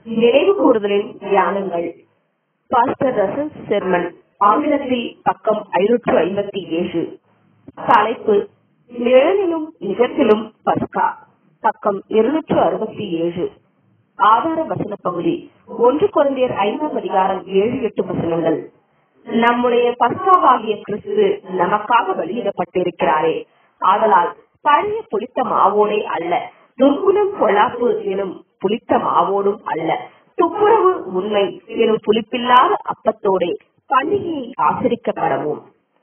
நினைவு கூறுதலின் தியானங்கள் pastor Russell sermon ஆங்கிலத்தில் பக்கம் ஐநூற்று ஐம்பத்தி ஏழு தலைப்பு நிழலிலும் நிஜத்திலும் பஸ்கா பக்கம் இருநூற்று அறுபத்தி ஏழு ஆதார வசன பகுதி ஒன்று குழந்தையர் ஐந்தாம் அதிகாரம் ஏழு எட்டு வசனங்கள் நம்முடைய பஸ்காவாகிய கிறிஸ்து நமக்காக வெளியிடப்பட்டிருக்கிறாரே ஆதலால் பழைய புளித்த மாவோடே அல்ல துர்குணம் பொல்லாப்பு எனும் புளித்த மாவோடும் அல்ல துப்புரவு உண்மை எனும் புளிப்பில்லாத அப்பத்தோடே பண்டிகையை ஆசரிக்கப்படவும்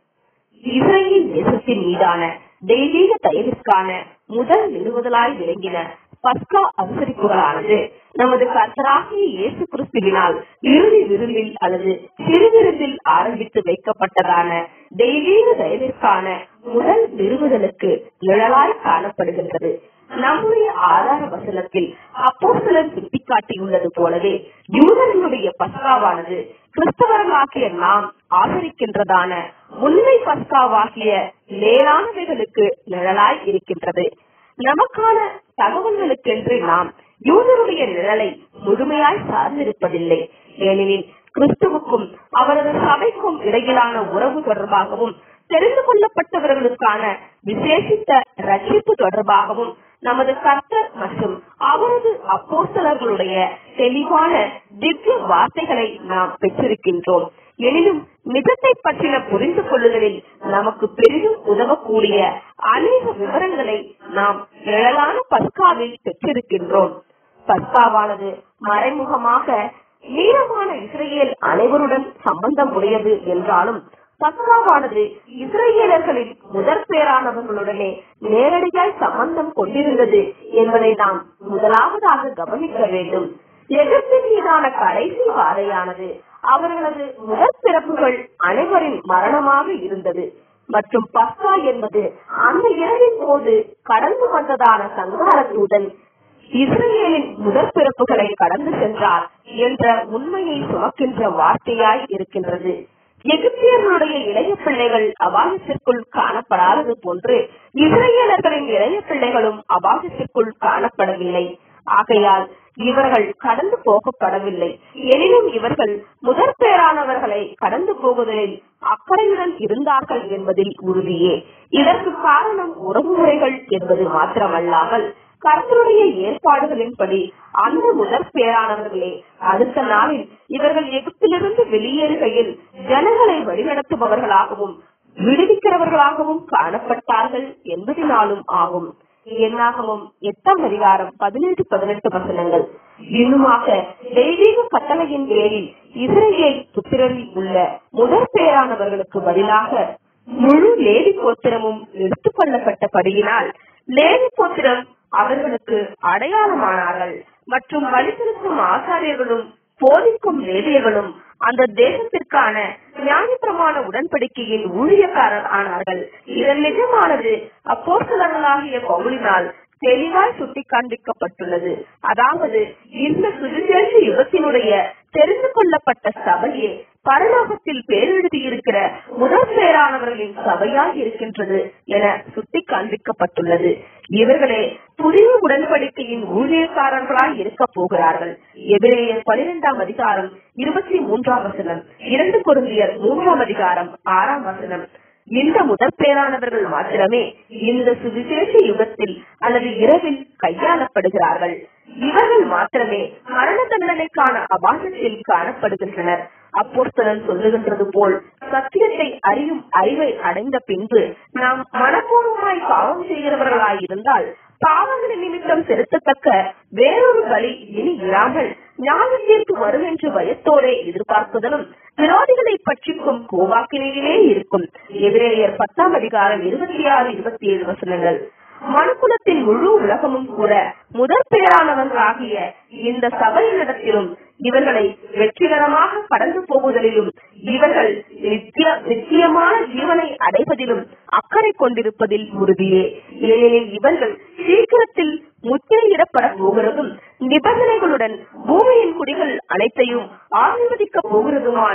இஸ்ரேல் தேசத்தின் மீதான தெய்வீக தயவிற்கான முதல் நிறுவுதலாய் விளங்கின பஸ்கா அனுசரிப்புகளானது நமது கர்த்தராகிய இயேசு கிறிஸ்துவினால் இறுதி விருந்தில் அல்லது சிறுவிருந்தில் ஆரம்பித்து வைக்கப்பட்டதான தெய்வீக தயவிற்கான முதல் நிறுவுதலுக்கு நிழலாய் காணப்படுகின்றது நம்முடைய ஆதார வசனத்தில் அப்போ சிலர் சுட்டிக்காட்டியுள்ளது போலவே யூதர்களுடைய பஸ்காவானது கிறிஸ்தவர்களாகிய நாம் ஆதரிக்கின்றதான உண்மை பஸ்காவாகிய மேலானவைகளுக்கு நிழலாய் இருக்கின்றது நமக்கான தகவல்களுக்கென்று நாம் யூதருடைய நிழலை முழுமையாய் சார்ந்திருப்பதில்லை ஏனெனில் கிறிஸ்துவுக்கும் அவரது சபைக்கும் இடையிலான உறவு தொடர்பாகவும் தெரிந்து கொள்ளப்பட்டவர்களுக்கான விசேஷித்த ரட்சிப்பு தொடர்பாகவும் நமது கர்த்தர் மற்றும் அவரது அப்போஸ்தலர்களுடைய தெளிவான திவ்ய வார்த்தைகளை நாம் பெற்றிருக்கின்றோம் எனினும் நிஜத்தை பற்றின புரிந்து கொள்ளுதலில் நமக்கு பெரிதும் உதவக்கூடிய அநேக விவரங்களை நாம் நிழலான பஸ்காவில் பெற்றிருக்கின்றோம் பஸ்காவானது மறைமுகமாக நீளமான இஸ்ரேல் அனைவருடன் சம்பந்தம் உடையது என்றாலும் பஸ்காவானது இஸ்ரேலர்களின் முதற் பேரானவர்களுடனே நேரடியாய் சம்பந்தம் கொண்டிருந்தது என்பதை நாம் முதலாவதாக கவனிக்க வேண்டும் எகிப்தின் மீதான கடைசி வாதையானது அவர்களது முதற் பிறப்புகள் அனைவரின் மரணமாக இருந்தது மற்றும் பஸ்கா என்பது அந்த இரவின் போது கடந்து வந்ததான சங்கார தூதன் இஸ்ரேலின் முதற் பிறப்புகளை கடந்து சென்றார் என்ற உண்மையை சுமக்கின்ற வார்த்தையாய் இருக்கின்றது எகிப்தியர்களுடைய இளைய பிள்ளைகள் அபாயத்திற்குள் காணப்படாதது போன்று இஸ்ரேலர்களின் இளைய பிள்ளைகளும் அபாயத்திற்குள் காணப்படவில்லை ஆகையால் இவர்கள் கடந்து போகப்படவில்லை எனினும் இவர்கள் முதற் பேரானவர்களை கடந்து போகுதலில் அக்கறையுடன் இருந்தார்கள் என்பதில் உறுதியே இதற்கு காரணம் உறவுமுறைகள் என்பது மாத்திரமல்லாமல் கர்த்தருடைய ஏற்பாடுகளின்படி அந்த முதற் பேரானவர்களே அடுத்த நாளில் இவர்கள் எகிப்திலிருந்து வெளியேறுகையில் ஜனங்களை வழிநடத்துபவர்களாகவும் விடுவிக்கிறவர்களாகவும் காணப்பட்டார்கள் என்பதினாலும் ஆகும் என்னாகவும் எட்டாம் அதிகாரம் பதினெட்டு பதினெட்டு வசனங்கள் இன்னுமாக தெய்வீக கட்டளையின் பேரில் இஸ்ரேல் புத்திரரில் உள்ள முதற் பேரானவர்களுக்கு பதிலாக முழு லேடி கோத்திரமும் எடுத்துக் கொள்ளப்பட்டபடியினால் லேடி கோத்திரம் அவர்களுக்கு அடையாளமானார்கள் மற்றும் வழிபெருக்கும் ஆசாரியர்களும் போதிக்கும் லேவியர்களும் அந்த தேசத்திற்கான ஞானப்பிரமாண உடன்படிக்கையின் ஊழியக்காரர் ஆனார்கள் இதன் நிஜமானது அப்போசலர்களாகிய பவுலினால் தெளிவாய் சுட்டி காண்பிக்கப்பட்டுள்ளது அதாவது இந்த சுவிசேஷ யுகத்தினுடைய தெரிந்து கொள்ளப்பட்ட சபையே பரலோகத்தில் பேரெழுதியிருக்கிற முதல் பேரானவர்களின் சபையாய் இருக்கின்றது என சுட்டி காண்பிக்கப்பட்டுள்ளது இவர்களே புதிய உடன்படிக்கையின் ஊழியக்காரர்களாய் இருக்க போகிறார்கள் எதிரேயர் பனிரெண்டாம் அதிகாரம் இருபத்தி மூன்றாம் வசனம் இரண்டு குருந்தியர் மூன்றாம் அதிகாரம் ஆறாம் வசனம் இந்த முதற் பேரானவர்கள் மாத்திரமே இந்த சுவிசேஷ யுகத்தில் அல்லது இரவில் கையாளப்படுகிறார்கள் இவர்கள் மாத்திரமே மரண தண்டனைக்கான அபாசத்தில் காணப்படுகின்றனர் அப்போஸ்தலன் சொல்லுகின்றது போல் சத்தியத்தை அறியும் அறிவை அடைந்த பின்பு நாம் மனப்பூர்வமாய் பாவம் செய்கிறவர்களாய் இருந்தால் பாவங்களின் நிமித்தம் செலுத்தத்தக்க வேறொரு பலி இனி இராமல் ஞானத்திற்கு வரும் என்று பயத்தோடே எதிர்பார்ப்பதனும் விரோதிகளை பற்றிக்கும் கோவாக்கினையிலே இருக்கும் எதிரேயர் பத்தாம் அதிகாரம் இருபத்தி ஆறு இருபத்தி ஏழு வசனங்கள் மனுக்குலத்தின் முழு உலகமும் கூட முதற் பேரானவர்களாகிய இந்த சபையினிடத்திலும் இவர்களை வெற்றிகரமாக கடந்து போகுதலிலும் இவர்கள் நித்திய நித்தியமான ஜீவனை அடைவதிலும் அக்கறை கொண்டிருப்பதில் உறுதியே ஏனெனில் இவர்கள் சீக்கிரத்தில் முத்திரையிடப்பட போகிறதும் நிபந்தனைகளுடன் பூமியின் குடிகள் அனைத்தையும் ஆசீர்வதிக்க போகிறதுமான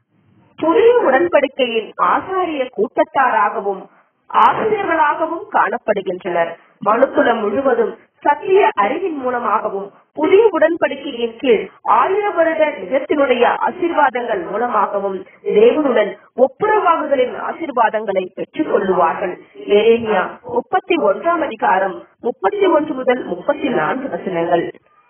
புதிய உடன்படிக்கையின் ஆசாரிய கூட்டத்தாராகவும் ஆசிரியர்களாகவும் காணப்படுகின்றனர் மனுக்குலம் முழுவதும் சத்திய அறிவின் மூலமாகவும் புதிய உடன்படிக்கையின் கீழ் ஆயிரம் வருட நிஜத்தினுடைய ஆசீர்வாதங்கள் மூலமாகவும் தேவனுடன் ஒப்புரவாகுதலின் ஆசீர்வாதங்களை பெற்றுக் கொள்ளுவார்கள் எரேமியா முப்பத்தி ஒன்றாம் அதிகாரம் முப்பத்தி ஒன்று முதல் முப்பத்தி நான்கு வசனங்கள்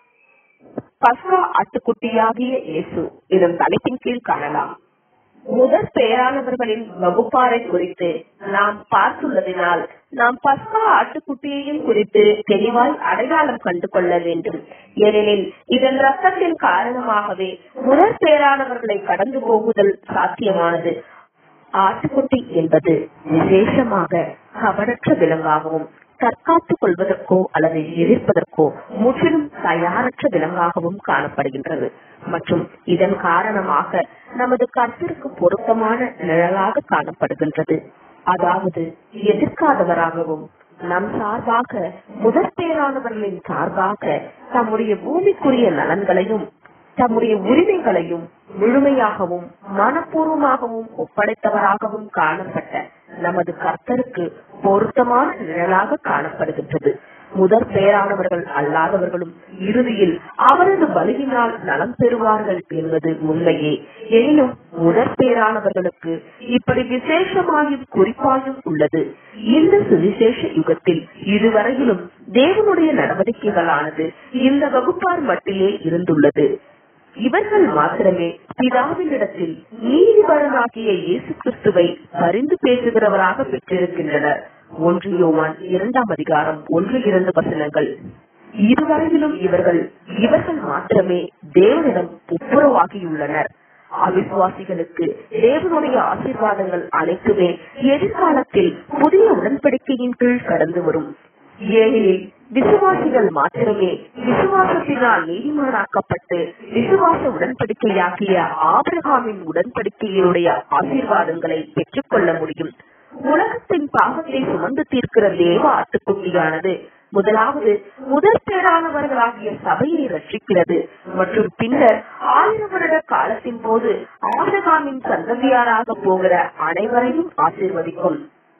பஸ்கா ஆட்டுக்குட்டியாகிய இயேசு இதன் தலைப்பின் கீழ் காணலாம் முதற் பெயரானவர்களின் வகுப்பாரை குறித்து நாம் பார்த்துள்ளதினால் நாம் பஸ்கா ஆட்டுக்குட்டியையும் குறித்து தெளிவாய் அடையாளம் கண்டு கொள்ள வேண்டும் ஏனெனில் இதன் ரத்தத்தின் காரணமாகவே முதற் பெயரானவர்களை கடந்து போகுதல் சாத்தியமானது ஆட்டுக்குட்டி என்பது விசேஷமாக கபடற்ற விலங்காகவும் தற்காத்துக் கொள்வதற்கோ அல்லது எதிர்ப்பதற்கோ முற்றிலும் தயாரற்ற விலங்காகவும் காணப்படுகின்றது மற்றும் இதன் காரணமாக நமது கருத்திற்கு பொருத்தமான நிழலாக காணப்படுகின்றது அதாவது எதிர்க்காதவராகவும் நம் சார்பாக முதற் பேரானவர்களின் சார்பாக தம்முடைய பூமிக்குரிய நலன்களையும் தம்முடைய உரிமைகளையும் முழுமையாகவும் மனப்பூர்வமாகவும் ஒப்படைத்தவராகவும் காணப்பட்ட நமது கர்த்தருக்கு பொருத்தமான நிழலாக காணப்படுகின்றது முதற் பெயரானவர்கள் அல்லாதவர்களும் இறுதியில் அவரது பலியினால் நலம் பெறுவார்கள் என்பது உண்மையே எனினும் முதற் பெயரானவர்களுக்கு இப்படி விசேஷமாயும் குறிப்பாயும் உள்ளது இந்த சுவிசேஷ யுகத்தில் இதுவரையிலும் தேவனுடைய நடவடிக்கைகளானது இந்த வகுப்பார் மட்டிலே இருந்துள்ளது இவர்கள் மாத்திரமே பிதாவினிடத்தில் நீதிபரனாகிய இயேசு கிறிஸ்துவை பரிந்து பேசுகிறவராக பெற்றிருக்கின்றனர் ஒன்று யோவான் இரண்டாம் அதிகாரம் ஒன்று இரண்டு வசனங்கள் இதுவரையிலும் இவர்கள் இவர்கள் மாத்திரமே தேவனிடம் ஒப்புரவாகியுள்ளனர் அவிசுவாசிகளுக்கு தேவனுடைய ஆசீர்வாதங்கள் அனைத்துமே எதிர்காலத்தில் புதிய உடன்படிக்கையின் கீழ் கடந்து வரும் ஏனெனில் விசுவாசிகள் மாத்திரமே விசுவாசத்தினால் நீதிமானாக்கப்பட்டு விசுவாச உடன்படிக்கையாகிய ஆபிரகாமின் உடன்படிக்கையினுடைய ஆசீர்வாதங்களை பெற்றுக்கொள்ள முடியும் உலகத்தின் பாவத்தை சுமந்து தீர்க்கிற தேவ ஆட்டுக்குட்டியானது முதலாவது முதற் பேரானவர்களாகிய சபையை ரட்சிக்கிறது மற்றும் பின்னர் ஆயிரம் வருட காலத்தின் போது ஆபிரகாமின் சந்ததியாராக போகிற அனைவரையும் ஆசீர்வதிக்கும்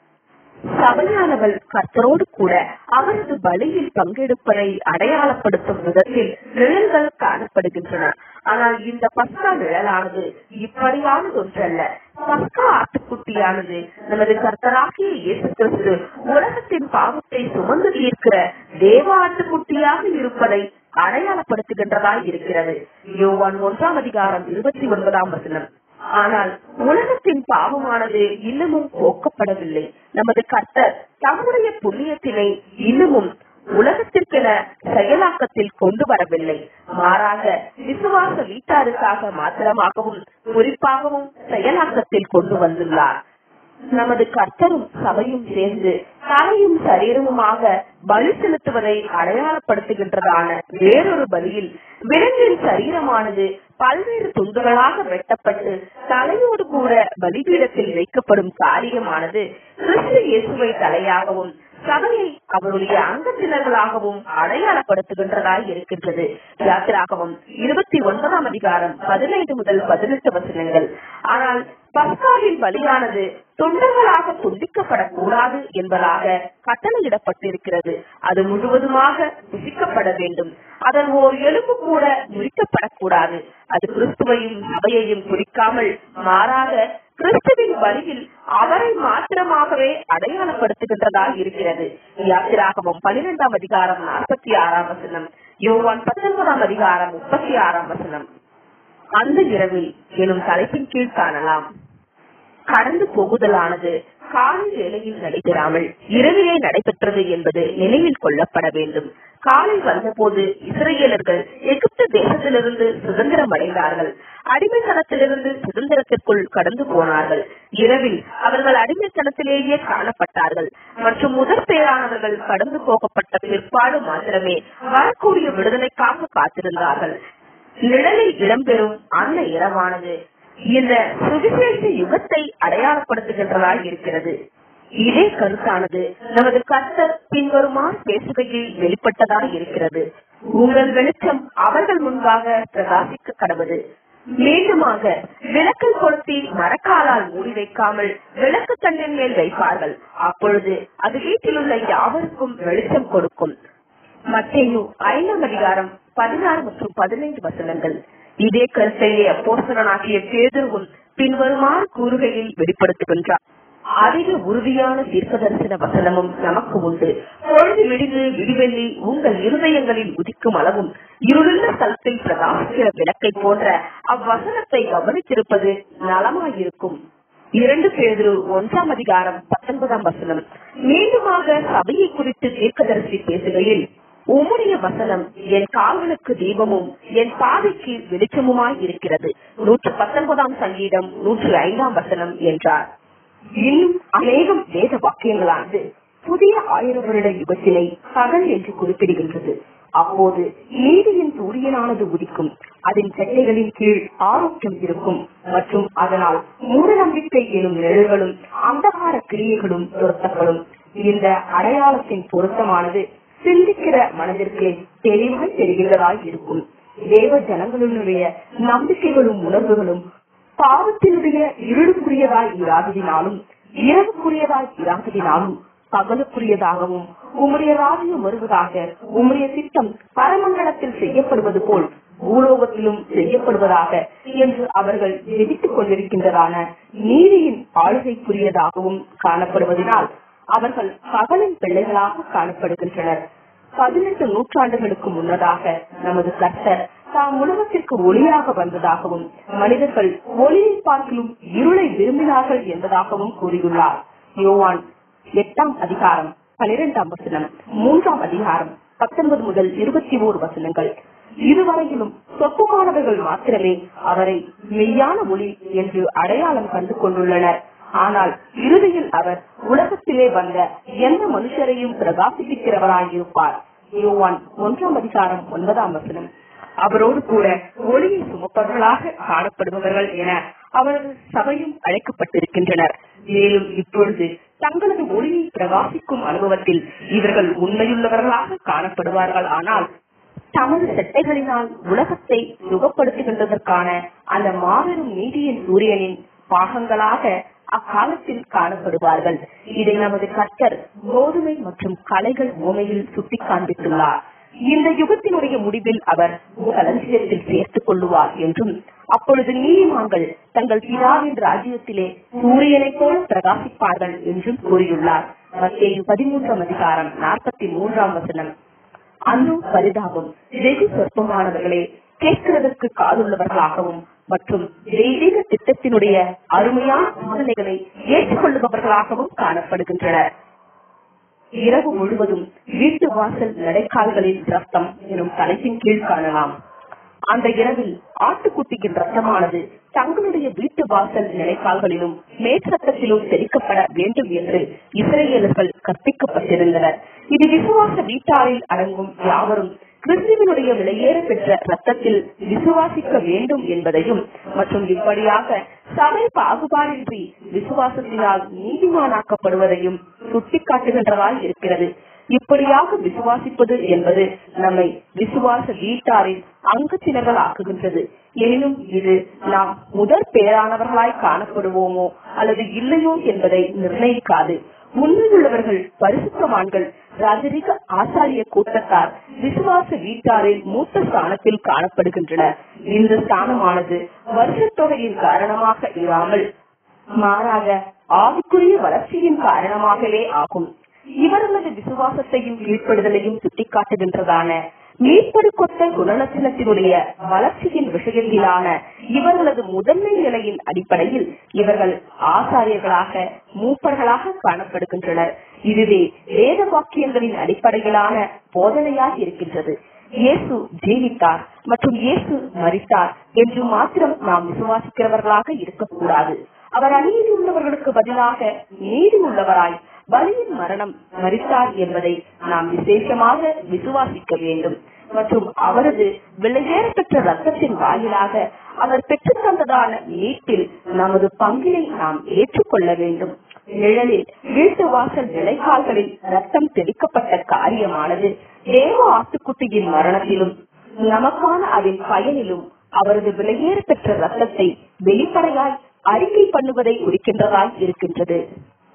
சபையானவள் கர்த்தரோடு கூட அவரது பலியில் பங்கெடுப்பதை அடையாளப்படுத்தும் விதத்தில் நிழல்கள் காணப்படுகின்றன ஆனால் இந்த பஸ்கா நிழலானது இப்படியானது ஒன்றல்ல பஸ்கா ஆட்டுக்குட்டியானது நமது கர்த்தராகிய இயேசு கிறிஸ்து உலகத்தின் பாவத்தை சுமந்து தீர்க்கிற தேவ ஆட்டுக்குட்டியாக இருப்பதை அடையாளப்படுத்துகின்றதாய் இருக்கிறது யோவான் ஒன்றாம் அதிகாரம் இருபத்தி ஒன்பதாம் வசனம் ஆனால் உலகத்தின் பாவமானது இன்னமும் போக்கப்படவில்லை நமது கர்த்தர் தம்முடைய புண்ணியத்தினை இன்னமும் உலகத்திற்கென செயலாக்கத்தில் கொண்டு வரவில்லை மாறாக விசுவாச வீட்டாருக்காக மாத்திரமாகவும் குறிப்பாகவும் செயலாக்கத்தில் கொண்டு வந்துள்ளார் நமது கர்த்தரும் சபையும் சேர்ந்து தலையும் சரீரமுமாக பலி செலுத்துவதை அடையாளப்படுத்துகின்றதான வேறொரு பலியில் விலங்கின் சரீரமானது பல்வேறு துண்டுகளாக வெட்டப்பட்டு தலையோடு கூட பலிபீடத்தில் வைக்கப்படும் காரியமானது கிறிஸ்து இயேசுவை தலையாகவும் சபையை அவருடைய அங்கத்தினர்களாகவும் அடையாளப்படுத்துகின்றதாய் இருக்கின்றது யாத்திராகவும் இருபத்தி ஒன்பதாம் அதிகாரம் பதினைந்து முதல் பதினெட்டு வசனங்கள் ஆனால் பஸ்காவின் பலியானது தொண்டர்களாக துண்டிக்கப்படக்கூடாது என்பதாக கட்டளையிடப்பட்டிருக்கிறது அது முழுவதுமாக புசிக்கப்பட வேண்டும் அதன் ஓர் எலும்பு கூட முறிக்கப்படக்கூடாது அது கிறிஸ்துவையும் சபையையும் குறிக்காமல் மாறாக கிறிஸ்துவின் வழியில் அவரை மாத்திரமாகவே அடையாளப்படுத்துகின்றதாக இருக்கிறது யாத்திராகமும் பனிரெண்டாம் அதிகாரம் நாற்பத்தி ஆறாம் வசனம் யோவான் பத்தொன்பதாம் அதிகாரம் முப்பத்தி ஆறாம் வசனம் அந்த இரவில் எனும் தலைப்பின் கீழ் காணலாம் கடந்து போகுதலானது காலை வேளையில் நடைபெறாமல் இரவிலே நடைபெற்றது என்பது நினைவில் கொள்ளப்பட வேண்டும் காலை வந்தபோது இஸ்ரேலர்கள் எகிப்து தேசத்திலிருந்து சுதந்திரம் அடைந்தார்கள் அடிமைத்தனத்திலிருந்து சுதந்திரத்திற்குள் கடந்து போனார்கள் இரவில் அவர்கள் அடிமைத்தனத்திலேயே காணப்பட்டார்கள் மற்றும் முதற் பேரானவர்கள் கடந்து போகப்பட்ட பிற்பாடு மாத்திரமே வரக்கூடிய விடுதலைக்காக காத்திருந்தார்கள் நிழலில் இடம்பெறும் அந்த இரவானது இந்த சுவிசேஷ யுகத்தை அடையாளப்படுத்துகின்றதாய் இருக்கிறது இதே கருத்தானது நமது கர்த்தர் பின்வருமாறு பேசுகையில் வெளிப்பட்டதாய் இருக்கிறது உங்கள் வெளிச்சம் அவர்கள் முன்பாக பிரகாசிக்க கடவுது மீண்டுமாக விளக்கை கொளுத்தி மரக்காலால் மூடி வைக்காமல் விளக்கு தண்டின் மேல் வைப்பார்கள் அப்பொழுது அது வீட்டில் உள்ள யாவருக்கும் வெளிச்சம் கொடுக்கும் மத்தேயு ஐந்தாம் அதிகாரம் பதினாறு மற்றும் பதினைந்து வசனங்கள் இதே கருத்தையே அப்போஸ்தலனாகிய பேதுருவும் பின்வருமாறு கூறுகையில் வெளிப்படுத்துகின்றார் அதிக உறுதியான தீர்க்கதரிசன வசனமும் நமக்கு உண்டு பொழுது விடிது விடிவெள்ளி உங்கள் இருதயங்களில் உதிக்கும் அளவும் இருளுள்ள ஸ்தலத்தில் பிரகாசிக்கிற விளக்கை போன்ற அவ்வசனத்தை கவனித்திருப்பது நலமாயிருக்கும் இரண்டு பேரு ஒன்றாம் அதிகாரம் பத்தொன்பதாம் வசனம் மீண்டுமாக சபையை குறித்து தீர்க்கதரிசி பேசுகையில் உம்முடைய வசனம் என் கால்களுக்கு தீபமும் என் பாதைக்கு வெளிச்சமுமாய் இருக்கிறது நூற்று பத்தொன்பதாம் சங்கீதம் நூற்று ஐந்தாம் வசனம் என்றார் இன்னும் அநேகம் வேத வாக்கியங்களானது புதிய ஆயிரம் வருட யுகத்தினை பகல் என்று குறிப்பிடுகின்றது அப்போது நீதியின் சூரியனானது உதிக்கும் அதன் செட்டைகளின் கீழ் ஆரோக்கியம் இருக்கும் மற்றும் அதனால் மூட நம்பிக்கை எனும் நிழல்களும் அந்தகார கிரியைகளும் துரத்தப்படும் இந்த அடையாளத்தின் பொருத்தமானது சிந்திக்கிற மனதிற்கு தெளிவாய் தெரிகின்றதாய் இருக்கும் தேவ ஜனங்களுடைய நம்பிக்கைகளும் உணர்வுகளும் பாவத்தினுடைய இருளுக்குரியதாய் இராததினாலும் இரவுக்குரியதாய் இராததினாலும் பகலுக்குரியதாகவும் உம்முடைய ராஜ்யம் வருவதாக உம்முடைய திட்டம் பரமண்டலத்தில் செய்யப்படுவது போல் பூலோகத்திலும் செய்யப்படுவதாக என்று அவர்கள் ஜெபித்துக் கொண்டிருக்கின்றதான நீதியின் ஆளுகைக்குரியதாகவும் காணப்படுவதனால் அவர்கள் பகலின் பிள்ளைகளாக காணப்படுகின்றனர் பதினெட்டு நூற்றாண்டுகளுக்கு முன்னதாக நமது கர்த்தர் தாம் உலகத்திற்கு ஒளியாக வந்ததாகவும் மனிதர்கள் ஒளியை பார்க்கிலும் இருளை விரும்பினார்கள் என்பதாகவும் கூறியுள்ளார் யோவான் எட்டாம் அதிகாரம் பனிரெண்டாம் வசனம் மூன்றாம் அதிகாரம் பத்தொன்பது முதல் இருபத்தி ஓரு வசனங்கள் இதுவரையிலும் சொப்பமானவர்கள் மாத்திரமே அவரை மெய்யான ஒளி என்று அடையாளம் கண்டு கொண்டுள்ளனர் ஆனால் இறுதியில் அவர் உலகத்திலே வந்த எந்த மனுஷரையும் பிரகாசிப்பிக்கிறவராயிருப்பார் யோவான் ஒன்றாம் அதிகாரம் ஒன்பதாம் வசனம் அவரோடு கூட ஒளியை சுமப்பவர்களாக காணப்படுபவர்கள் என அவரது சபையும் அழைக்கப்பட்டிருக்கின்றனர் மேலும் இப்பொழுது தங்களது ஒளியை பிரகாசிக்கும் அனுபவத்தில் இவர்கள் உண்மையுள்ளவர்களாக காணப்படுவார்கள் ஆனால் தமது செட்டைகளினால் உலகத்தை சுகப்படுத்துகின்றதற்கான அந்த மாபெரும் நீதியின் சூரியனின் பாகங்களாக அக்காலத்தில் காணப்படுவார்கள் இதை நமது கர்த்தர் கோதுமை மற்றும் கலைகள் உமையில் சுட்டி காண்பித்துள்ளார் இந்த யுகத்தினுடைய முடிவில் அவர் களஞ்சியத்தில் சேர்த்துக் கொள்ளுவார் என்றும் அப்பொழுது நீதிமான்கள் தங்கள் பிதாவின் ராஜ்யத்திலே சூரியனைப் போல பிரகாசிப்பார்கள் என்றும் கூறியுள்ளார் மத்திய பதிமூன்றாம் அதிகாரம் நாற்பத்தி மூன்றாம் வசனம் அன்பும் பரிதாபம் வெகு சொற்பமானவர்களே கேட்கிறதற்கு காதுள்ளவர்களாகவும் மற்றும் தெய்வீக திட்டத்தினுடைய அருமையான சிந்தனைகளை ஏற்றுக்கொள்ளுபவர்களாகவும் காணப்படுகின்றனர் இரவு முழுவதும் வீட்டு வாசல் நடைக்கால்களின் ரத்தம் எனும் தலைப்பின் கீழ் காணலாம் அந்த இரவில் ஆட்டுக்குட்டியின் ரத்தமானது தங்களுடைய வீட்டு வாசல் நிலைக்கால்களிலும் மேற்சட்டத்திலும் தெளிக்கப்பட வேண்டும் என்று இஸ்ரேலர்கள் கற்பிக்கப்பட்டிருந்தனர் இது விசுவாச வீட்டாரில் அடங்கும் யாவரும் கிறிஸ்துவனுடைய விலையேற பெற்ற ரத்தத்தில் விசுவாசிக்க வேண்டும் என்பதையும் மற்றும் இப்படியாக சபை பாகுபாடின்றி விசுவாசத்தினால் நீதிமானாக்கப்படுவதையும் சுட்டிக்காட்டுகின்றதாய் இருக்கிறது இப்படியாக விசுவாசிப்பது என்பது நம்மை விசுவாச வீட்டாரின் அங்கத்தினர்கள் ஆக்குகின்றது எனினும் இது நாம் முதற் பேரானவர்களாய் காணப்படுவோமோ அல்லது இல்லையோ என்பதை நிர்ணயிக்காது உண்மையுள்ளவர்கள் பரிசுத்தவான்கள் ராஜரிக ஆசாரிய கூட்டத்தார் விசுவாச வீட்டாரில் மூத்த ஸ்தானத்தில் காணப்படுகின்றனர் இந்த ஸ்தானமானது வருஷத் தொகையின் காரணமாக இராமல் மாறாக ஆவிக்குரிய வளர்ச்சியின் காரணமாகவே ஆகும் இவர்களது விசுவாசத்தையும் கீழ்ப்படுதலையும் சுட்டிக்காட்டுகின்றதான மீட்படுக்கொத்த குணலட்சணத்தினுடைய வளர்ச்சியின் விஷயத்திலான இவர்களது முதன்மை நிலையின் அடிப்படையில் இவர்கள் ஆசாரியர்களாக மூப்பர்களாக காணப்படுகின்றனர் இதுவே வேத வாக்கியங்களின் அடிப்படையிலான போதனையாக இருக்கின்றது இயேசு ஜீவித்தார் மற்றும் இயேசு மரித்தார் என்று மாத்திரம் நாம் விசுவாசிக்கிறவர்களாக இருக்கக்கூடாது அவர் அநீதி உள்ளவர்களுக்கு பதிலாக நீதி உள்ளவராய் பலியின் மரணம் மரித்தார் என்பதை நாம் விசேஷமாக விசுவாசிக்க வேண்டும் மற்றும் அவரது விலையேற பெற்ற ரத்தத்தின் வாயிலாக அவர் பெற்றுத் தந்ததான மீட்பில் நமது பங்கினை நாம் ஏற்றுக்கொள்ள வேண்டும் நிழலில் வீட்டு வாசல் நிலைக்கால்களில் ரத்தம் தெளிக்கப்பட்ட காரியமானது தேவ ஆட்டுக்குட்டியின் மரணத்திலும் நமக்கான அதன் பயனிலும் அவரது விலையேற பெற்ற ரத்தத்தை வெளிப்படையாய் அறிக்கை பண்ணுவதை குறிக்கின்றதாய் இருக்கின்றது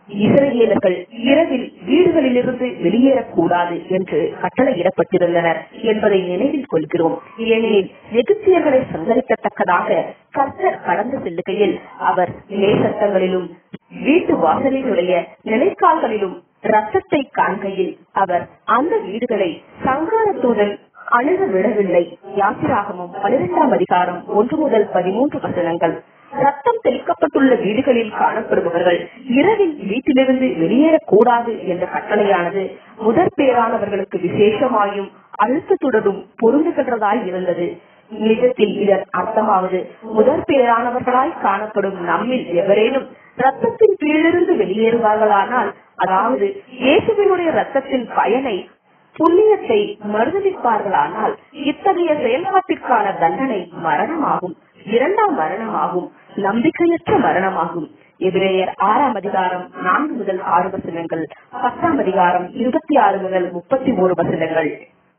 இஸ்ரேலர்கள் இரவில் வீடுகளிலிருந்து வெளியேறக்கூடாது என்று கட்டளையிடப்பட்டிருந்தனர் என்பதை நினைவில் கொள்கிறோம் ஏனெனில் எகிப்தியர்களை சந்தரிக்கத்தக்கதாக கர்த்தர் கடந்து செல்லுகையில் அவர் நேசத்தங்களிலும் வீட்டு வாசலினுடைய நிலைக்கால்களிலும் ரத்தத்தை காண்கையில் அவர் அந்த வீடுகளை சங்காரத்துடன் அணுக விடவில்லை யாத்திராகமும் பனிரெண்டாம் அதிகாரம் ஒன்று முதல் பதிமூன்று வசனங்கள் ரத்தம் தெளிக்கப்பட்டுள்ள வீடுகளில் காணப்படுபவர்கள் இரவில் வீட்டிலிருந்து வெளியேறக்கூடாது என்ற கட்டளையானது முதற் பேரானவர்களுக்கு விசேஷமாயும் அழுத்தத்துடனும் பொருந்துகின்றதாய் இருந்தது நிஜத்தில் இதன் அர்த்தமாவது முதற் பேரானவர்களாய் காணப்படும் நம்மில் எவரேனும் ரத்தத்தின் கீழிருந்து வெளியேறுவார்களானால் அதாவது இயேசுவினுடைய ரத்தத்தின் பயனை புண்ணியத்தை மறுதளிப்பார்களானால் இத்தகைய செயல்பாட்டிற்கான தண்டனை மரணமாகும் இரண்டாம் மரணமாகும் நம்பிக்கையற்ற மரணமாகும் எபிரேயர் ஆறாம் அதிகாரம் நான்கு முதல் ஆறு வசனங்கள் பத்தாம் அதிகாரம் இருபத்தி ஆறு முதல் முப்பத்தி ஓரு வசனங்கள்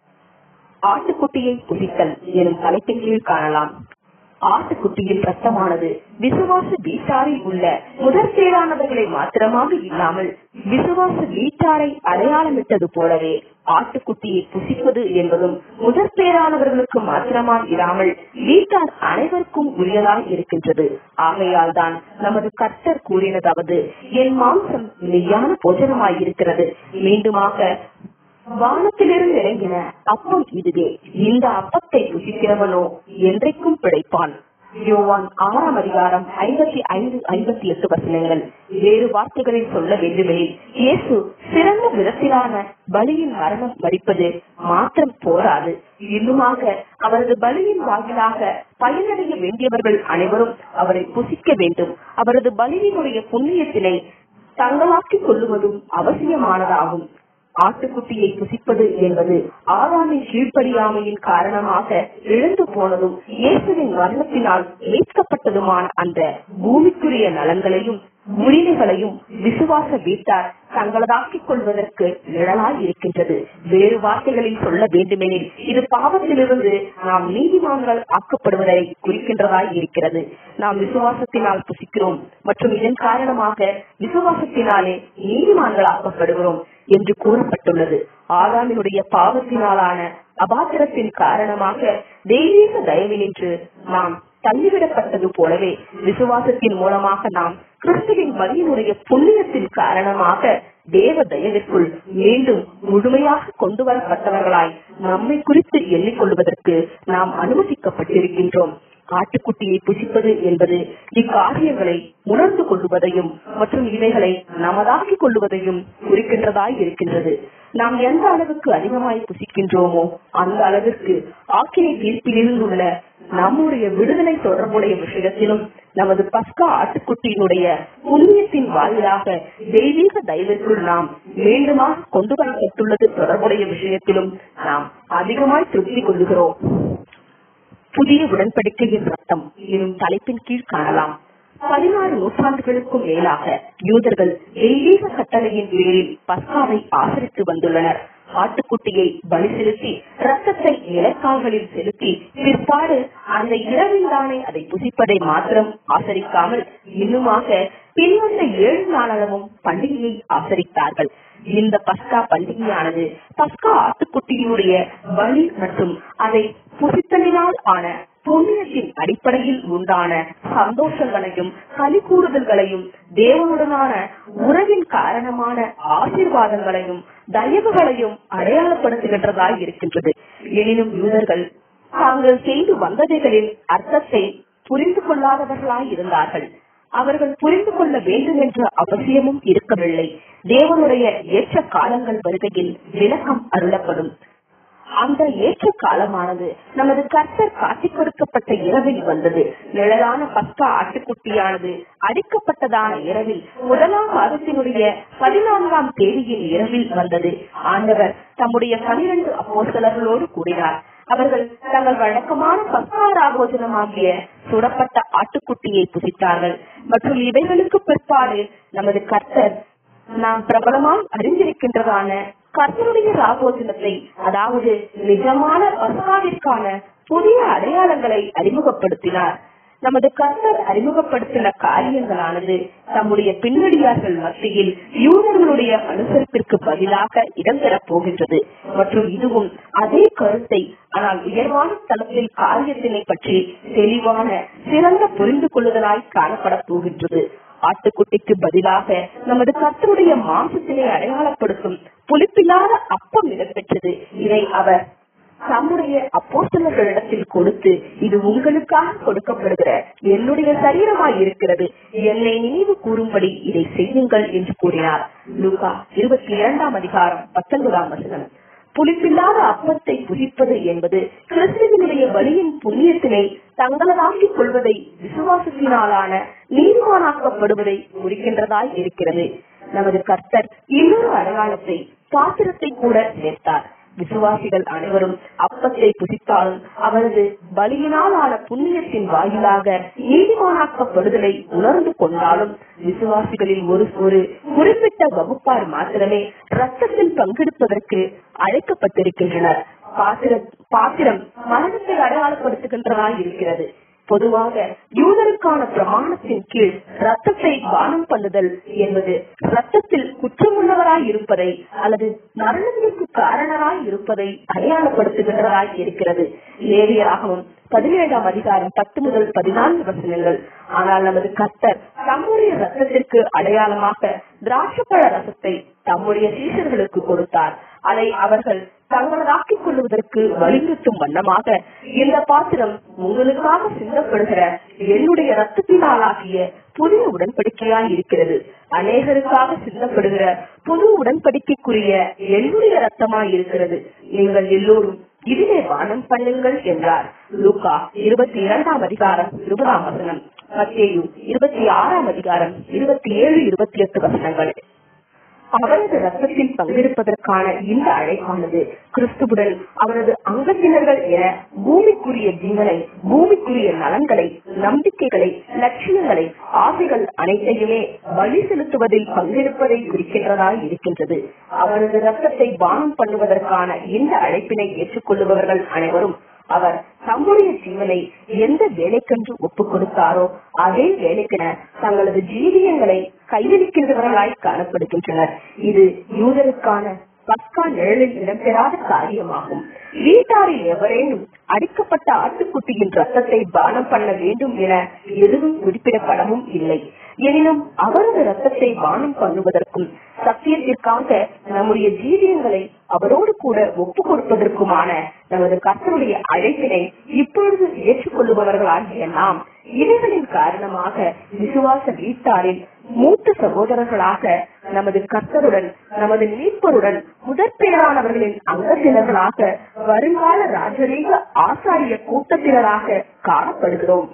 ஆட்டுக்குட்டியை புசித்தல் எனும் தலைப்பின் கீழ் காணலாம் ஆட்டுக்குட்டியின் ரத்தமானது விசுவாச வீட்டாரில் உள்ள முதற் பேரானவர்களை மாத்திரமாக இல்லாமல் விசுவாச வீட்டாரை அடையாளமிட்டது போலவே ஆட்டுக்குட்டியை புசிப்பது என்பதும் முதற் பேரானவர்களுக்கு மாத்திரமாய் இராமல் வீட்டார் அனைவருக்கும் உரியதாய் இருக்கின்றது ஆகையால் தான் நமது கர்த்தர் கூறினதாவது என் மாம்சம் மெய்யான போஜனமாய் இருக்கிறது மீண்டுமாக வானத்திலிருந்து இறங்கின அப்பம் இதுவே இந்த அப்பத்தை புசிக்கிறவனோ என்றைக்கும் பிழைப்பான் யோவான் ஆறாம் அதிகாரம் ஐம்பத்தி ஐந்து ஐம்பத்தி எட்டு வசனங்கள் வேறு வார்த்தைகளில் சொல்ல வேண்டுமெனில் இயேசு சிறந்த விதத்திலான பலியின் மரணம் மறிப்பது மாத்திரம் போராது இன்னுமாக அவரது பலியின் வாயிலாக பயனடைய வேண்டியவர்கள் அனைவரும் அவரை புசிக்க வேண்டும் அவரது பலியினுடைய புண்ணியத்தினை தங்களாக்கிக் கொள்ளுவதும் அவசியமானதாகும் ஆட்டுக்குட்டியை புசிப்பது என்பது ஆதாமின் கீழ்ப்படியாமையின் காரணமாக இழந்து போனதும் இயேசுவின் மரணத்தினால் மீட்கப்பட்டதுமான அந்த பூமிக்குரிய நலன்களையும் உரிமைகளையும் விசுவாச வீட்டார் தங்களதாக்கிக் கொள்வதற்கு நிழலாய் இருக்கின்றது வேறு வார்த்தைகளில் சொல்ல வேண்டுமெனில் இது பாவத்திலிருந்து நாம் நீதிமான்கள் ஆக்கப்படுவதை குறிக்கின்றதாய் இருக்கிறது நாம் விசுவாசத்தினால் புசிக்கிறோம் மற்றும் இதன் காரணமாக விசுவாசத்தினாலே நீதிமான்கள் ஆக்கப்படுகிறோம் என்று கூறப்பட்டுள்ளது ஆதாமினுடைய பாவத்தினாலான அபாத்திரத்தின் காரணமாக தெய்வீக தயவினின்று நாம் தள்ளிவிடப்பட்டது போலவே விசுவாசத்தின் மூலமாக நாம் கிறிஸ்துவின் பலியினுடைய புண்ணியத்தின் காரணமாக தேவ தயவிற்குள் மீண்டும் முழுமையாக கொண்டு வரப்பட்டவர்களாய் நம்மை குறித்து எண்ணிக்கொள்வதற்கு நாம் அனுமதிக்கப்பட்டிருக்கின்றோம் ஆட்டுக்குட்டியை புசிப்பது என்பது இக்காரியங்களை உணர்ந்து கொள்வதையும் மற்றும் இவைகளை நமதாக்கிக் கொள்வதையும் குறிக்கின்றதாய் இருக்கின்றது நாம் எந்த அளவுக்கு அதிகமாய் புசிக்கின்றோமோ அந்த அளவிற்கு ஆக்கினை தீர்ப்பிலிருந்து உள்ள நம்முடைய விடுதலை தொடர்புடைய விஷயத்திலும் நமது பஸ்கா ஆட்டுக்குட்டியினுடைய புண்ணியத்தின் வாயிலாக தெய்வீக தெய்வத்திற்குள் நாம் மீண்டுமாக கொண்டு வரப்பட்டுள்ளது தொடர்புடைய விஷயத்திலும் நாம் அதிகமாய் திருப்தி கொள்கிறோம் புதிய உடன்படிக்கையின் ரத்தம் எனும் தலைப்பின் கீழ் காணலாம் பதினாறு நூற்றாண்டுகளுக்கும் மேலாக யூதர்கள் தெய்வீக கட்டளையின் பேரில் பஸ்காவை ஆசரித்து வந்துள்ளனர் ஆட்டுக்குட்டியை பலி செலுத்தி ரத்தத்தை நிலக்கால்களில் செலுத்தி பிற்பாடு அந்த இரவில் தானே அதை புசிப்பதை மாத்திரம் ஆசரிக்காமல் இன்னுமாக பின்வந்த ஏழு நாளளவும் பண்டிகையை ஆசரித்தார்கள் இந்த பஸ்கா பண்டிகையானது பஸ்கா ஆட்டுக்குட்டியினுடைய பலி மற்றும் அதை புசித்தலினால் ஆன புண்ணியத்தின் அடிப்படையில் உண்டான சந்தோஷங்களையும் களி கூறுதல்களையும் தேவனுடனான உறவின் காரணமான ஆசீர்வாதங்களையும் தயவுகளையும் அடையாளப்படுத்துகின்றதாய் இருக்கின்றது எனினும் யூதர்கள் தாங்கள் செய்து வந்ததைகளின் அர்த்தத்தை புரிந்து கொள்ளாதவர்களாய் இருந்தார்கள் அவர்கள் புரிந்து கொள்ள வேண்டும் என்ற அவசியமும் இருக்கவில்லை தேவனுடைய ஏற்ற காலங்கள் வருகையில் விளக்கம் அருளப்படும் அந்த ஏற்ற காலமானது நமது கர்த்தர் காட்டிக் கொடுக்கப்பட்ட இரவில் வந்தது நிழலான பஸ்கா ஆட்டுக்குட்டியானது அடிக்கப்பட்டதான இரவில் முதலாம் மாதத்தினுடைய பதினான்காம் தேதியின் இரவில் வந்தது ஆண்டவர் தம்முடைய பனிரெண்டு அப்போஸ்தலர்களோடு கூடினார் அவர்கள் தங்கள் வழக்கமான பஸ்காராபோஜனமாகிய சுடப்பட்ட ஆட்டுக்குட்டியை புசித்தார்கள் மற்றும் இவைகளுக்கு பிற்பாடு நமது கர்த்தர் நாம் பிரபலமாய் அறிந்திருக்கின்றதான கர்த்தருடைய ராபோஜனத்தை அதாவது நிஜமான பஸ்காவிற்கான புதிய அடையாளங்களை அறிமுகப்படுத்தினார் நமது கர்த்தர் அறிமுகப்படுத்தின காரியங்களானது தம்முடைய பின்னடியார்கள் மத்தியில் யூதர்களுடைய அனுசரிப்பிற்கு பதிலாக இடம்பெறப் போகின்றது மற்றும் இதுவும் அதே கருத்தை ஆனால் உயர்வான தளத்தில் காரியத்தினை பற்றி தெளிவான சிறந்த புரிந்து கொள்ளுதலாய் காணப்பட போகின்றது ஆட்டுக்குட்டிக்கு பதிலாக நமது கர்த்தருடைய மாசத்தினை அடையாளப்படுத்தும் புலிப்பில்லாத அப்பம் இடம்பெற்றது இதை அவர் தம்முடைய அப்போஸ்தலர்களிடத்தில் கொடுத்து இது உங்களுக்காக கொடுக்கப்படுகிற என்னுடைய சரீரமாய் இருக்கிறது என்னை நினைவு கூறும்படி இதை செய்யுங்கள் என்று கூறினார் லூகா இருபத்தி இரண்டாம் அதிகாரம் பத்தொன்பதாம் வசனம் புளிப்பில்லாத அப்பத்தை புசிப்பது என்பது கிறிஸ்துவனுடைய வழியின் புண்ணியத்தினை தங்களதாக்கிக் கொள்வதை விசுவாசத்தினாலான நீதிமானாக்கப்படுவதை குறிக்கின்றதாய் இருக்கிறது நமது கர்த்தர் இன்னொரு அடையாளத்தை பாத்திரத்தை கூட சேர்த்தார் விசுவாசிகள் அனைவரும் அப்பத்தை புசித்தாலும் அவரது பலியினால் ஆன புண்ணியத்தின் வாயிலாக நீதிமானாக்கப்படுதலை உணர்ந்து கொண்டாலும் விசுவாசிகளில் ஒரு ஒரு குறிப்பிட்ட வகுப்பார் மாத்திரமே ரத்தத்தில் பங்கெடுப்பதற்கு அழைக்கப்பட்டிருக்கின்றனர் பாத்திர பாத்திரம் மரணத்தை அடையாளப்படுத்துகின்றதாய் இருக்கிறது பொதுவாக யூதருக்கான பிரமாணத்தின் கீழ் ரத்தத்தை பானம் பண்ணுதல் என்பது ரத்தத்தில் குற்றமுள்ளவராய் இருப்பதை அல்லது மரணத்திற்கு காரணராய் இருப்பதை அடையாளப்படுத்துகின்றதாய் இருக்கிறது லேவியராகவும் பதினேழாம் அதிகாரம் பத்து முதல் பதினான்கு வசனங்கள் ஆனால் நமது கர்த்தர் தம்முடைய ரத்தத்திற்கு அடையாளமாக திராட்சப்பழ ரசத்தை தம்முடைய சீசர்களுக்கு கொடுத்தார் அதை அவர்கள் தங்களதாக்கிக் கொள்வதற்கு வலியுறுத்தும் வண்ணமாக இந்த பாத்திரம் உங்களுக்காக சிந்தப்படுகிற என்னுடைய ரத்தத்தினாலாகிய புதிய உடன்படிக்கையாய் இருக்கிறது அநேகருக்காக சிந்தப்படுகிற புது உடன்படிக்கைக்குரிய என்னுடைய ரத்தமாய் இருக்கிறது நீங்கள் எல்லோரும் இதிலே வானம் பண்ணுங்கள் என்றார் லூகா இருபத்தி இரண்டாம் அதிகாரம் இருபதாம் வசனம் மத்தேயு இருபத்தி ஆறாம் அதிகாரம் இருபத்தி ஏழு இருபத்தி எட்டு வசனங்கள் அவரது ரத்தத்தில் பங்கெடுப்பதற்கான இந்த அழைப்பானது கிறிஸ்துவுடன் அவரது அங்கத்தினர்கள் என பூமிக்குரிய ஜீவனை பூமிக்குரிய நலன்களை நம்பிக்கைகளை லட்சியங்களை ஆசைகள் அனைத்தையுமே வழி செலுத்துவதில் பங்கெடுப்பதை குறிக்கின்றதாய் இருக்கின்றது அவரது ரத்தத்தை பானம் பண்ணுவதற்கான இந்த அழைப்பினை ஏற்றுக்கொள்ளுபவர்கள் அனைவரும் அவர் தம்முடைய ஜீவனை எந்த வேலைக்கென்று ஒப்புக் கொடுத்தாரோ அதே வேலைக்கென தங்களது ஜீவியங்களை கையளிக்கின்றவர்களாய் காணப்படுகின்றனர் இது யூதருக்கான பஸ்கா நிழலில் இடம்பெறாத காரியமாகும் வீட்டாரில் எவரேனும் அடிக்கப்பட்ட ஆட்டுக்குட்டியின் ரத்தத்தை பானம் பண்ண வேண்டும் என எதுவும் குறிப்பிடப்படவும் இல்லை எனினும் அவரது ரத்தத்தை பானம் பண்ணுவதற்கும் சத்தியத்திற்காக நம்முடைய ஜீவியங்களை அவரோடு கூட ஒப்பு கொடுப்பதற்குமான நமது கர்த்தருடைய அழைப்பினை இப்பொழுது ஏற்றுக்கொள்ளுபவர்களாகிய நாம் இவைகளின் காரணமாக விசுவாச வீட்டாரில் மூத்த சகோதரர்களாக நமது கர்த்தருடன் நமது மீட்பருடன் முதற்பேரானவர்களின் அங்கத்தினர்களாக வருங்கால ராஜரீக ஆசாரிய கூட்டத்தினராக காணப்படுகிறோம்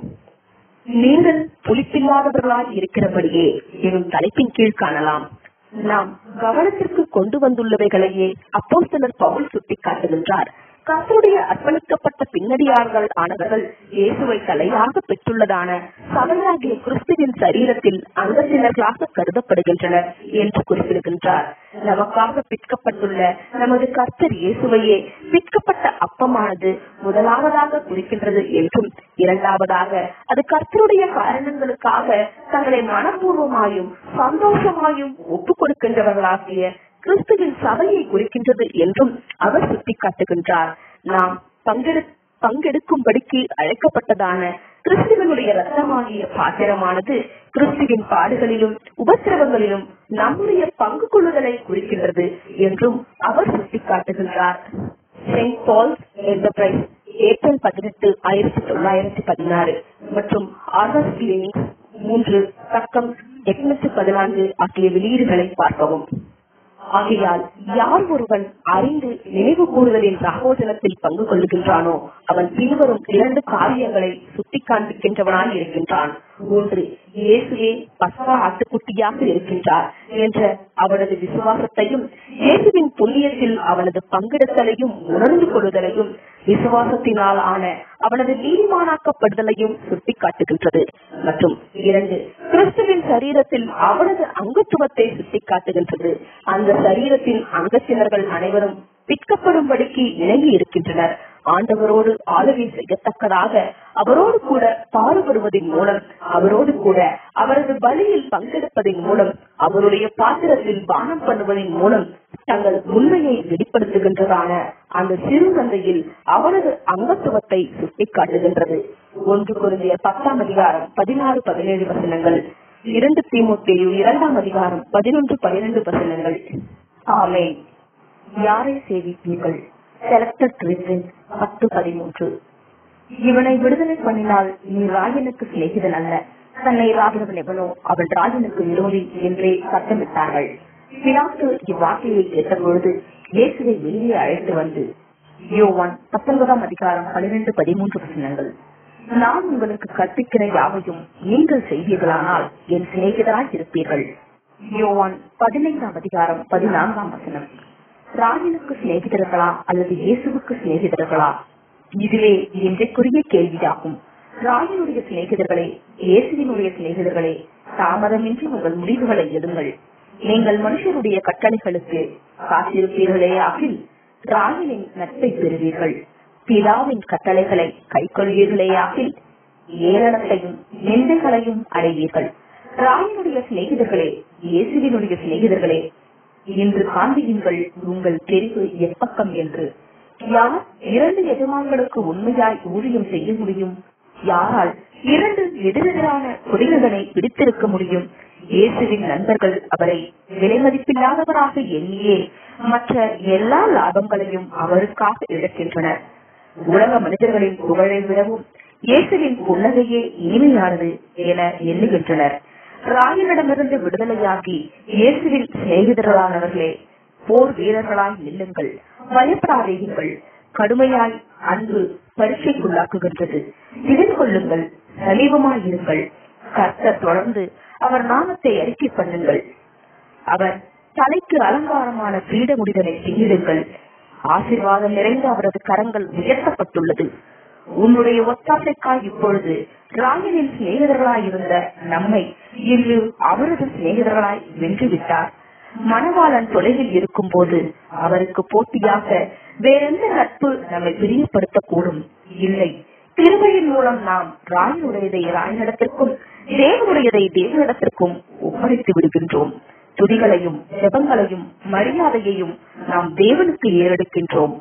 நீங்கள் புளிப்பில்லாதவர்களாய் இருக்கிறபடியே எனும் தலைப்பின் கீழ் காணலாம் நாம் கவனத்திற்கு கொண்டு வந்துள்ளவைகளையே அப்போஸ்தலர் பவுல் சுட்டிக்காட்டுகின்றார் கர்த்தருடைய அர்ப்பணிக்கப்பட்ட பின்னடியார்கள் ஆனவர்கள் இயேசுவை தலையாக பெற்றுள்ளதான சபையாகிய கிறிஸ்துவின் சரீரத்தில் அங்கத்தினர்களாக கருதப்படுகின்றனர் என்று குறிப்பிடுகின்றார் நமக்காக பிற்கப்பட்டுள்ள நமது கர்த்தர் இயேசுவையே பிற்கப்பட்ட அப்பமானது முதலாவதாக குறிக்கின்றது என்றும் இரண்டாவதாக அது கர்த்தருடைய காரணங்களுக்காக தங்களை மனப்பூர்வமாயும் சந்தோஷமாயும் ஒப்புக் கொடுக்கின்றவர்களாகிய கிறிஸ்துவின் சபையை குறிக்கின்றது என்றும் அவர் சுட்டிக்காட்டுகின்றார் நாம் பங்கெடு பங்கெடுக்கும்படிக்கு அழைக்கப்பட்டதான கிறிஸ்துவனுடைய ரத்தமாகிய பாத்திரமானது கிறிஸ்துவின் பாடுகளிலும் உபத்திரவங்களிலும் நம்முடைய பங்கு கொள்ளுதலை குறிக்கின்றது என்றும் அவர் சுட்டிக்காட்டுகின்றார் செயின்ட் பால்ஸ் என்டர்பிரைஸ் ஏப்ரல் பதினெட்டு ஆயிரத்தி தொள்ளாயிரத்தி பதினாறு மற்றும் ஆகஸ்ட் கிளினிக்ஸ் மூன்று பக்கம் எட்நூத்தி பதினான்கு ஆகிய வெளியீடுகளை பார்க்கவும் ஆகையால் யார் ஒருவன் அறிந்து நினைவு கூறுதலின் சகோதரத்தில் பங்கு கொள்ளுகின்றானோ அவன் பின்வரும் இரண்டு காரியங்களை சுட்டி காண்பிக்கின்றவனாய் இருக்கின்றான் ஒன்று இயேசுவே பஸ்கா ஆட்டுக்குட்டியாக இருக்கின்றார் என்ற அவனது விசுவாசத்தையும் இயேசுவின் புண்ணியத்தில் அவனது பங்கெடுத்தலையும் உணர்ந்து கொள்ளுதலையும் விசுவாசத்தினால் ஆன அவனது நீதிமானாக்கப்படுதலையும் சுட்டிக்காட்டுகின்றது மற்றும் இரண்டு கிறிஸ்துவின் சரீரத்தில் அவனது அங்கத்துவத்தை சுட்டிக்காட்டுகின்றது அந்த சரீரத்தின் அங்கத்தினர்கள் அனைவரும் பிற்கப்படும்படிக்கு இணங்கி இருக்கின்றனர் ஆண்டவரோடு ஆளுகை செய்யத்தக்கதாக அவரோடு கூட பாடுபடுவதன் மூலம் அவரோடு கூட அவரது பலியில் பங்கெடுப்பதன் மூலம் அவருடைய பாத்திரத்தில் பானம் பண்ணுவதன் மூலம் தங்கள் உண்மையை வெளிப்படுத்துகின்றதான அந்த சிறு சந்தையில் அவரது அங்கத்துவத்தை சுட்டிக்காட்டுகின்றது ஒன்று குருந்திய பத்தாம் அதிகாரம் பதினாறு பதினேழு வசனங்கள் இரண்டு தீமுத்தேயு இரண்டாம் அதிகாரம் பதினொன்று பனிரெண்டு வசனங்கள் ஆமே யாரை சேவிப்பீர்கள் செலக்டட் ரிசன் பத்து பதிமூன்று இவனை விடுதலை பண்ணினால் நீ ராஜனுக்கு சிநேகிதன் அல்ல தன்னை ராஜனவன் எவனோ அவன் ராஜனுக்கு விரோதி என்றே சத்தமிட்டார்கள் பிலாத்து இவ்வார்த்தையை கேட்டபொழுது இயேசுவை வெளியே அழைத்து வந்து யோவான் பத்தொன்பதாம் அதிகாரம் பனிரெண்டு பதிமூன்று வசனங்கள் நான் உங்களுக்கு கற்பிக்கிற யாவையும் நீங்கள் செய்வீர்களானால் என் சிநேகிதராய் இருப்பீர்கள் யோவான் பதினைந்தாம் அதிகாரம் பதினான்காம் வசனம் ராஜனுக்கு சிநேகிதர்களா அல்லது இயேசுவுக்கு சிநேகிதர்களா இதுவே இன்றைக்குரிய கேள்வியாகும் ராஜனுடைய சிநேகிதர்களே இயேசுவினுடைய சிநேகிதர்களே தாமதமின்றி உங்கள் முடிவுகளை எடுங்கள் நீங்கள் மனுஷருடைய கட்டளைகளுக்கு காத்திருப்பீர்களே ஆகில் ராஜனின் நட்பை பெறுவீர்கள் பிதாவின் கட்டளைகளை கைக்கொள்வீர்களே ஆகில் ஏளனத்தையும் நிந்தைகளையும் அடைவீர்கள் ராயனுடைய சிநேகிதர்களே இயேசுவினுடைய சிநேகிதர்களே இன்று காண்பியுங்கள் உங்கள் தெரிவு எப்பக்கம் என்று யார் இரண்டு எஜமான்களுக்கு உண்மையாய் ஊழியம் செய்ய முடியும் யாரால் இரண்டு எதிரெதிரான கொடிகளை பிடித்திருக்க முடியும் இயேசுவின் நண்பர்கள் அவரை விலைமதிப்பில்லாதவராக எண்ணியே மற்ற எல்லா லாபங்களையும் அவருக்காக இழக்கின்றனர் உலக மனிதர்களின் புகழை விடவும் இயேசுவின் புன்னகையே இனிமையானது என எண்ணுகின்றனர் ராயனிடமிருந்து விடுதலையாகி இயேசுவின் சிநேகிதர்களானவர்களே போர் வீரர்களாய் நில்லுங்கள் பயப்படாதீர்கள் கடுமையாய் அன்பு பரீட்சைக்குள்ளாக்குகின்றது திகழ் கொள்ளுங்கள் சமீபமாயிருங்கள் கர்த்தர் தொடர்ந்து அவர் நாமத்தை அறிக்கை பண்ணுங்கள் அவர் தலைக்கு அலங்காரமான பீட முடிதலை திங்கிடுங்கள் ஆசீர்வாதம் நிறைந்த அவரது கரங்கள் உயர்த்தப்பட்டுள்ளது உன்னுடைய ஒத்தாசைக்காய் இப்பொழுது ராயனின் சிநேகிதர்களாய் இருந்த நம்மை இன்று அவரது சிநேகிதர்களாய் வென்றுவிட்டார் மணவாளன் தொலைவில் இருக்கும் போது அவருக்கு போட்டியாக வேறெந்த நட்பு நம்மை பிரியப்படுத்தக்கூடும் இல்லை திருமையின் மூலம் நாம் ராயனுடையதை ராயனிடத்திற்கும் தேவனுடையதை தேவனிடத்திற்கும் ஒப்படைத்து விடுகின்றோம் துதிகளையும் ஜெபங்களையும் மரியாதையையும் நாம் தேவனுக்கு ஏறெடுக்கின்றோம்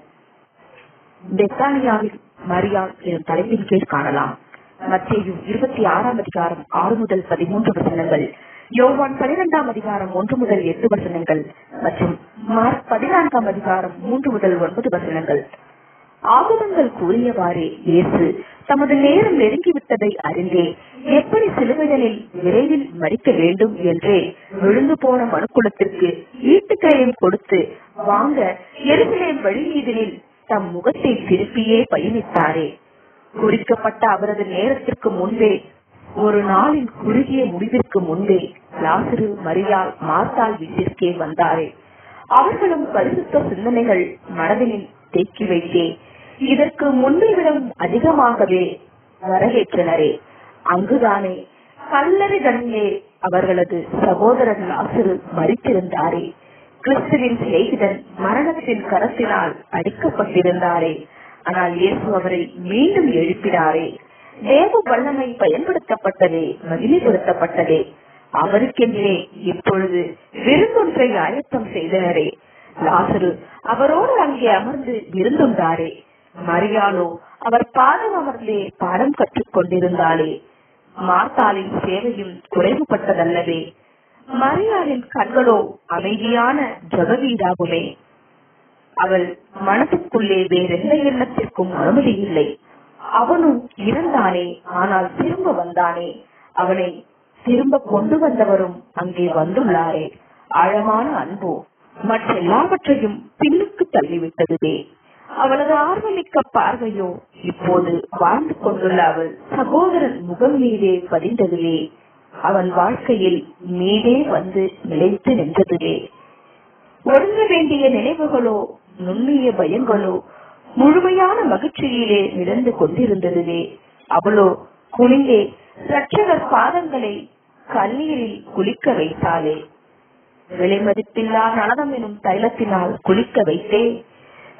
பெத்தானியாவில் மரியாள் எனும் தலைப்பின் கீழ் காணலாம் மத்தேயு இருபத்தி ஆறாம் அதிகாரம் ஆறு முதல் பதிமூன்று வசனங்கள் யோவான் பனிரெண்டாம் அதிகாரம் ஒன்று முதல் எட்டு வசனங்கள் மற்றும் மார்க் பதினான்காம் அதிகாரம் மூன்று முதல் ஒன்பது வசனங்கள் ஆகமங்கள் கூறியவாறே இயேசு தமது நேரம் நெருங்கிவிட்டதை அறிந்தே எப்படி சிலுவைகளில் விரைவில் மறிக்க வேண்டும் என்றே விழுந்து போன மனுக்குலத்திற்கு ஈட்டுக்கிரையும் கொடுத்து வாங்க எருசலேம் வழிமீதனில் தம் முகத்தை திருப்பியே பயணித்தாரே குறிக்கப்பட்ட அவரது நேரத்திற்கு முன்பே ஒரு நாளின் குறுகிய முடிவிற்கு முன்பே லாசரு மரியாள் மார்த்தாள் வீட்டிற்கே வந்தாரே அவர்களும் பரிசுத்த சிந்தனைகள் மனதினில் தேக்கி வைத்தே இதற்கு முன்பை விடவும் அதிகமாகவே வரவேற்றனரே அங்குதானே கல்லறை தனியே அவர்களது சகோதரன் லாசரு மறித்திருந்தாரே கிறிஸ்துவின் சிநேகிதன் மரணத்தின் கரத்தினால் அடிக்கப்பட்டிருந்தாரே ஆனால் இயேசு அவரை மீண்டும் எழுப்பினாரே தேவ வல்லமை பயன்படுத்தப்பட்டதே மகிமைப்படுத்தப்பட்டதே அவருக்கென்றே இப்பொழுது விருந்தொன்றை ஆயத்தம் செய்தனரே லாசரு அவரோடு அங்கே அமர்ந்து விருந்துண்டாரே மரியாளோ அவர் பாடம் அமர்ந்தே பாடம் கற்றுக் கொண்டிருந்தாளே மார்த்தாளின் சேவையும் குறைவுபட்டதல்லவே மரியாளின் கண்களோ அமைதியான ஜபவீடாகுமே அவள் மனதுக்குள்ளே வேறெந்த எண்ணத்திற்கும் அனுமதி இல்லை அவனும் இறந்தானே ஆனால் திரும்ப வந்தானே அவனை திரும்ப கொண்டு வந்தவரும் அங்கே வந்துள்ளாரே ஆழமான அன்போ மற்றெல்லாவற்றையும் பின்னுக்கு தள்ளிவிட்டதுவே அவளது ஆர்வமிக்க பார்வையோ இப்போது வாழ்ந்து கொண்டுள்ள அவள் சகோதரன் முகம் மீதே பதிந்ததுவே அவன் வாழ்க்கையில் மீதே வந்து நிலைத்து நின்றதுவே ஒடுங்க வேண்டிய நினைவுகளோ நுண்ணிய பயங்களோ முழுமையான மகிழ்ச்சியிலே மிதந்து கொண்டிருந்ததுவே அவளோ குனிந்தே ரட்சகர் பாதங்களை கண்ணீரில் குளிக்க வைத்தாளே விலைமதிப்பில்லா நலனம் எனும் தைலத்தினால் குளிக்க வைத்தே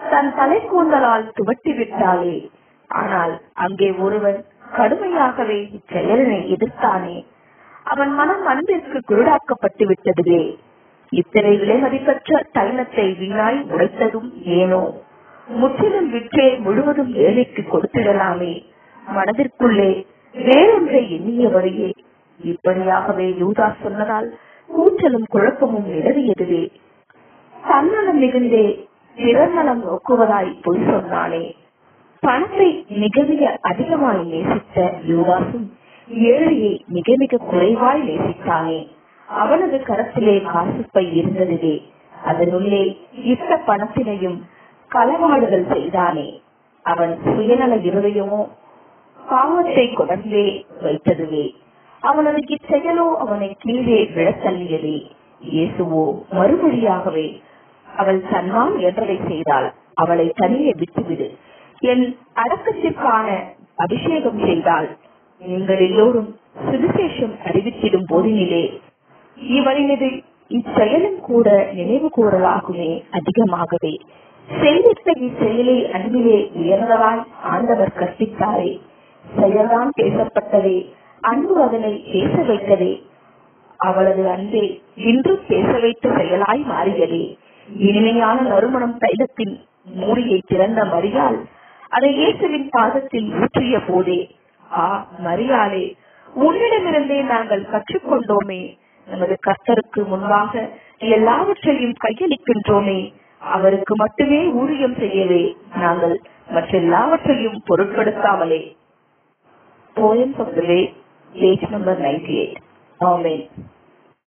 தன் தலை கூந்தலால் துவட்டி விட்டாளே ஆனால் அங்கே ஒருவன் கடுமையாகவே இச்செயலினை எதிர்த்தானே அவன் மனம் அன்பிற்கு குருடாக்கப்பட்டு விட்டதுவே இத்தனை விலை மதிப்பற்ற தைலத்தை வீணாய் உடைத்ததும் ஏனோ முற்றிலும் விற்றே முழுவதும் ஏழைக்கு கொடுத்திடலாமே மனதிற்குள்ளே வேறொன்றை எண்ணியவரையே இப்படியாகவே யூதா சொன்னதால் கூச்சலும் குழப்பமும் நிலவியதுவே தன்னலம் மிகுந்தே பிறநலம் நோக்குவதாய் பொய் சொன்னானே பணத்தை மிக மிக அதிகமாய் நேசித்த யூதாசும் ஏழையை மிக மிக குறைவாய் நேசித்தானே அவனது கரத்திலே காசுப்பை இருந்ததுவே அதனுள்ளே இட்ட பணத்தினையும் களவாடுதல் செய்தானே அவன் சுயநல இருதயமோ பாவத்தை கொடர்ந்தே வைத்ததுவே அவனது இச்செயலோ அவனை கீழே விழத் தள்ளியதே இயேசுவோ மறுமொழியாகவே அவள் தன்னால் என்றதை செய்தாள் அவளை தனியே விட்டுவிடு என் அடக்கத்திற்கான அபிஷேகம் செய்தாள் நீங்கள் எல்லோரும் சுவிசேஷம் அறிவித்திடும் போதினிலே இவனினது இச்செயலும் கூட நினைவு கூறலாகுமே அதிகமாகவே செய்திட்ட இச்செயலை அன்பிலே உயர்ந்தவாய் ஆண்டவர் கற்பித்தாரே செயல்தான் பேசப்பட்டதே அன்பு அதனை பேச வைத்ததே அவளது அன்பே இன்றும் பேச வைத்த செயலாய் மாறியதே இனிமையான நறுமணம் தைலத்தின் மூடியை திறந்த மரியாள் அதை இயேசுவின் பாதத்தில் ஊற்றிய போதே ஆ மரியாளே உன்னிடமிருந்தே நாங்கள் கற்றுக்கொண்டோமே நமது கர்த்தருக்கு முன்பாக எல்லாவற்றையும் கையளிக்கின்றோமே அவருக்கு மட்டுமே ஊழியம் செய்யவே நாங்கள் மற்றெல்லாவற்றையும் பொருட்படுத்தாமலே Poems of the Way, page number 98. Amen.